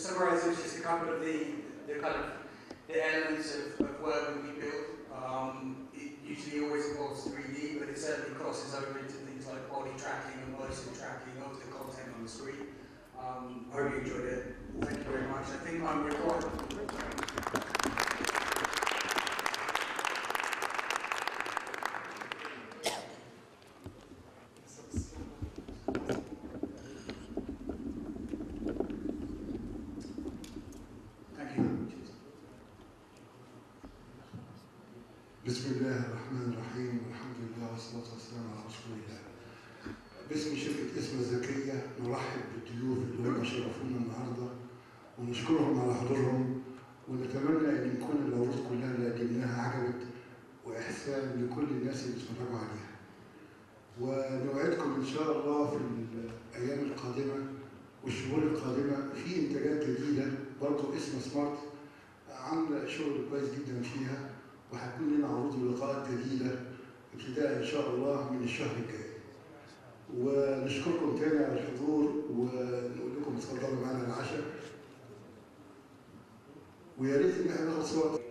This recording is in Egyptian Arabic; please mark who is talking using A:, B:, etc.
A: summarize it, just a couple of the, the kind of the elements of, of work that we build. Um, it usually always involves 3D, but it certainly crosses over into things like body tracking and motion tracking of the content on the screen. Um, I hope you enjoyed it. Thank you very much. I think I'm recording. Thank you.
B: بسم الله الرحمن الرحيم والحمد لله والصلاة والسلام على رسول الله. باسم شركة اسم الذكية نرحب بالضيوف اللي هم شرفونا النهارده ونشكرهم على حضورهم ونتمنى ان يكون العروض كلها اللي قدمناها عجبت واحسان لكل الناس اللي اتفرجوا عليها. ونوعدكم ان شاء الله في الايام القادمه والشهور القادمه في انتاجات جديده برضه اسم سمارت عامله شغل كويس جدا فيها وهتكون لنا عروض ولقاءات جديده ابتداء ان شاء الله من الشهر الجاي. ونشكركم تاني على الحضور ونقول لكم اتفضلوا معانا العشاء ويا ريت ان احنا ناخد صور